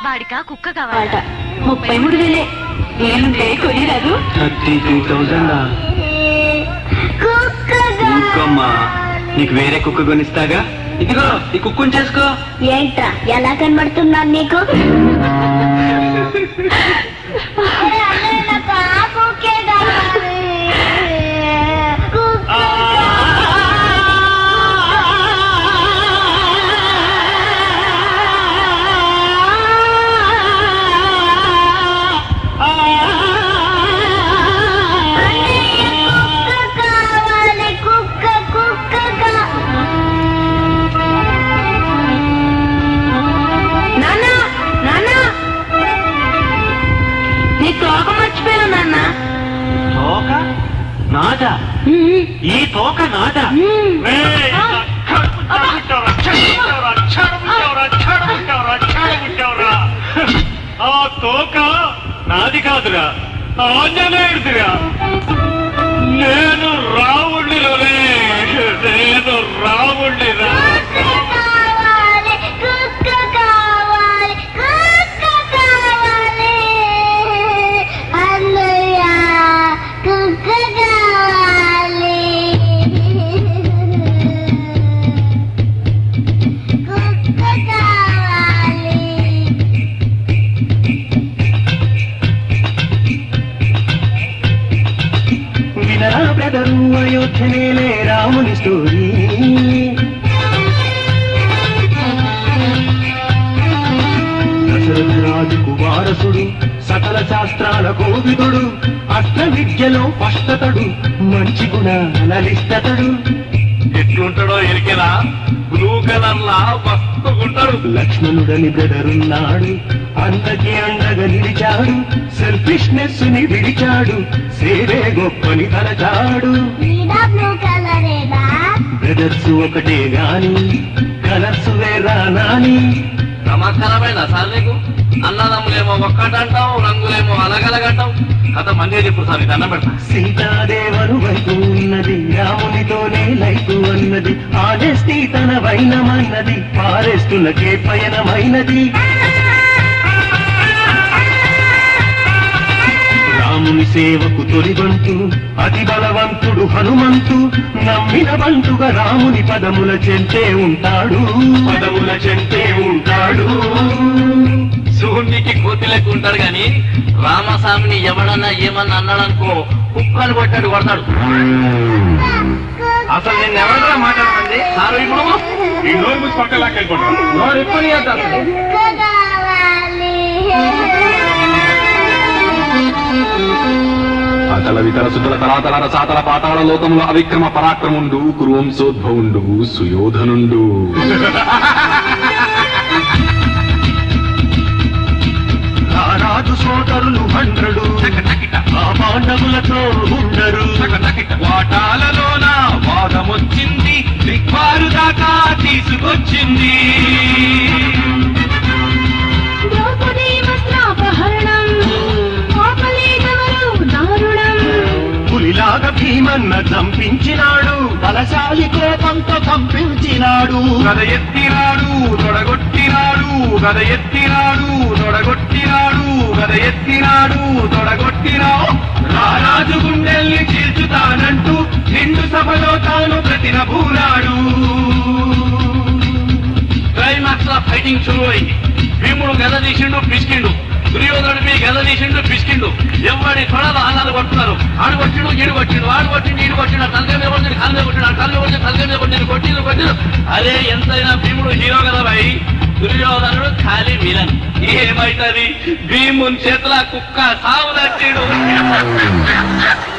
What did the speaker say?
వాడికా కుక్క కావాలట ముప్పై మూడు వేలే నేనుంటే కొనిరాదు థర్టీ టూ థౌజండ్ ఊరుకోమ్మా నీకు వేరే కుక్క కొనిస్తాగా ఇదిగో ఈ కుక్కను చేసుకో ఏంట్రా ఎలా కనబడుతున్నాను నీకు కుక్క కుక్క నాన్న నాన్న నీ తోక మర్చిపోయాను నాన్న తోక నాద ఈ తోక నాద ఆ తోక నాది కాదురా ఆంజనేయుడిదిరా నేను రావుడిలోనే నేను రావుడిరా కావాలి కుక్క కావాలి కుక్క కావాలి అన్నయ్య కుక్క కావాలి కుక్క కావాలి వినరా బ్రదరు అయోధ్యనేలే రాముని స్టోరీ దశరథ రాజుకు వారసుడు సకల శాస్త్రాల కోవిదుడు అష్ట విద్యలో పష్టతడు మంచి గుణాలలిస్తతడు ఎట్లుంటాడో ఎరికెలా బ్లూ కలర్ లా మస్తుగుంటాడు లక్ష్మణుడని బ్రదరున్నాడు అంతకి అండగా నిలిచాడు సెల్ఫిష్నెస్ ని విడిచాడు సేవే గొప్పని తలచాడు వీడా బ్లూ కలరేనా బ్రదర్స్ ఒకటే గాని కలర్స్ వేరా నాని నమస్కారమైన సార్ నీకు అన్నదమ్ములేమో ఒక్కటంటావు రంగులేమో అలగలగంటావు కథ మందే చెప్పు సార్ దండం పెడతా సీతాదేవను వైపు ఉన్నది రామునితోనే లైఫ్ అన్నది ఆనెస్టీ తన వైనమన్నది ఫారెస్టులకే పయనమైనది రాముని సేవకు తొలిబంతు అతి బలవంతుడు హనుమంతు నమ్మిన బంటుగా రాముని పదముల చెంతే ఉంటాడు పదముల చెంతే ఉంటాడు శూన్యకి కోతిలకు ఉంటాడు గాని రామస్వామిని ఎవడన్నా ఏమన్నా అన్నాడనుకో కుక్కలు కొట్టాడు కొడతాడు అసలు నేను ఎవరితో మాట్లాడుతుంది సార్ ఇప్పుడు ఈ నోరు మూసి పక్కన లాక్కెళ్ళిపోతాడు నోరు ఇప్పుడు కుక్క కావాలి అతల వితల సుతల తలాతల సాతల పాతాళ లోకంలో అవిక్రమ పరాక్రముండు కురువంశోద్భవుండు సుయోధనుండు ఆ రాజు సోదరులు హండ్రడు ఆ పాండవులతో ఉండరు వాటాలలోన వాదమొచ్చింది దిక్వారు దాకా తీసుకొచ్చింది ద్రౌపది వస్త్రాపహరణం ఆపలేదెవరు దారుణం పులిలాగా భీమన్న చంపించినాడు బలశాలి కోపంతో కంపించినాడు గద ఎత్తినాడు తొడగొట్టినాడు గద ఎత్తినాడు తొడగొట్టినాడు గద ఎత్తినాడు తొడగొట్టినావు రారాజు గుండెల్ని చీల్చుతానంటూ నిండు సభలో తాను ప్రతినబూనాడు క్లైమాక్స్ లో ఫైటింగ్ షురు అయింది భీముడు గద తీసిండు పిసికిండు దుర్యోధనుడు మీ గద తీసిండు పిసికిండు ఎవడి తొడలు ఆనాలు కొట్టున్నారు ఆడు కొట్టిండు ఈడు కొట్టిండు ఆడు కొట్టిండు ఈడు కొట్టిండు తలకాయ మీద కొట్టిండు కాలు మీద కొట్టిండు కాలు మీద కొట్టిండు తలకాయ మీద కొట్టిండు కొట్టిండు కొట్టిండు అదే ఎంతైనా భీముడు హీరో కదా భాయ్ దుర్యోధనుడు ఖాళీ విలన్ ఏమైతుంది భీముని చేతుల కుక్క సావు దట్టిడు